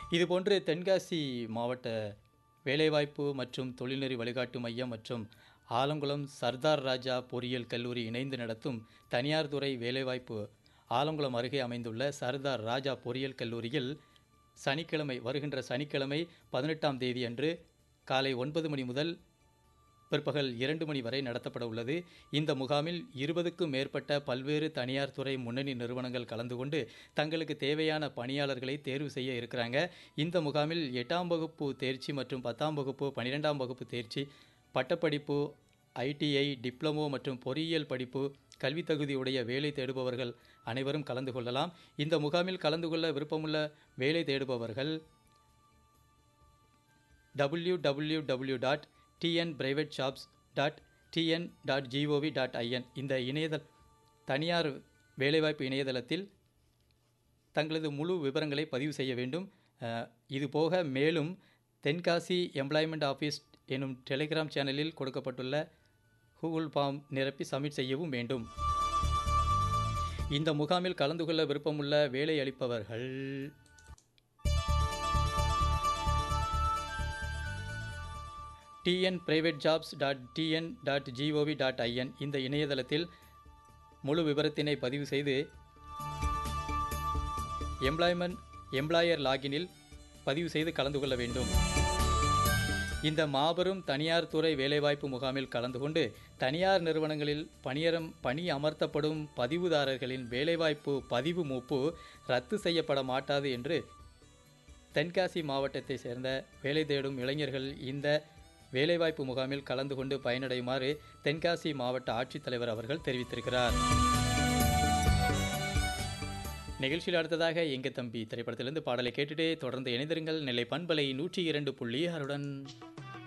இதுபோன்று தென்காசி மாவட்ட வேலைவாய்ப்பு மற்றும் தொழில்நெறி வழிகாட்டு மையம் மற்றும் ஆலங்குளம் சர்தார் ராஜா பொறியியல் கல்லூரி இணைந்து நடத்தும் தனியார் துறை வேலைவாய்ப்பு ஆலங்குளம் அருகே அமைந்துள்ள சர்தார் ராஜா பொறியியல் கல்லூரியில் சனிக்கிழமை வருகின்ற சனிக்கிழமை பதினெட்டாம் தேதி அன்று காலை ஒன்பது மணி முதல் பிற்பகல் இரண்டு மணி வரை நடத்தப்பட உள்ளது இந்த முகாமில் இருபதுக்கும் மேற்பட்ட பல்வேறு தனியார் துறை முன்னணி நிறுவனங்கள் கலந்து கொண்டு தங்களுக்கு தேவையான பணியாளர்களை தேர்வு செய்ய இருக்கிறாங்க இந்த முகாமில் எட்டாம் வகுப்பு தேர்ச்சி மற்றும் பத்தாம் வகுப்பு பன்னிரெண்டாம் வகுப்பு தேர்ச்சி பட்டப்படிப்பு ஐடிஐ டிப்ளமோ மற்றும் பொறியியல் படிப்பு கல்வி தகுதியுடைய வேலை தேடுபவர்கள் அனைவரும் கலந்து கொள்ளலாம் இந்த முகாமில் கலந்து கொள்ள விருப்பமுள்ள வேலை தேடுபவர்கள் W W W dot TN private shops dot TN dot gov dot in இந்த இணையதள தனியார் வேலைவாய்ப்பு இணையதளத்தில் தங்களது முழு விவரங்களை பதிவு செய்ய வேண்டும் அஹ், இது போக மேலும் தென்காசி எம்ப்ளாய்மெண்ட் ஆஃபீஸ் எனும் டெலிகிராம் சேனலில் கொடுக்கப்பட்டுள்ள கூகுள் ஃபார்ம் நிரப்பி சப்மிட் செய்யவும் வேண்டும் இந்த முகாமில் கலந்து கொள்ள விருப்பமுள்ள வேலை அளிப்பவர்கள் TN private jobs dot TN dot gov dot in இந்த இணையதளத்தில் முழு விவரத்தினை பதிவு செய்து எம்ப்ளாய்மெண்ட் எம்ப்ளாயர் லாகினில் பதிவு செய்து கலந்து கொள்ள வேண்டும் இந்த மாபெரும் தனியார் துறை வேலைவாய்ப்பு முகாமில் கலந்து கொண்டு தனியார் நிறுவனங்களில் பணியரம் பணி அமர்த்தப்படும் பதிவுதாரர்களின் வேலைவாய்ப்பு பதிவு மூப்பு ரத்து செய்யப்பட மாட்டாது என்று தென்காசி மாவட்டத்தை சேர்ந்த வேலை தேடும் இளைஞர்கள் இந்த வேலைவாய்ப்பு முகாமில் கலந்து கொண்டு பயனடையுமாறு தென்காசி மாவட்ட ஆட்சித்தலைவர் அவர்கள் தெரிவித்திருக்கிறார் நிகழ்ச்சியில் அடுத்ததாக எங்க தம்பி திரைப்படத்திலிருந்து பாடலை கேட்டுட்டே தொடர்ந்து இணைந்திருங்கள் நெல்லை பண்பலை நூற்றி இரண்டு புள்ளி ஆறுடன்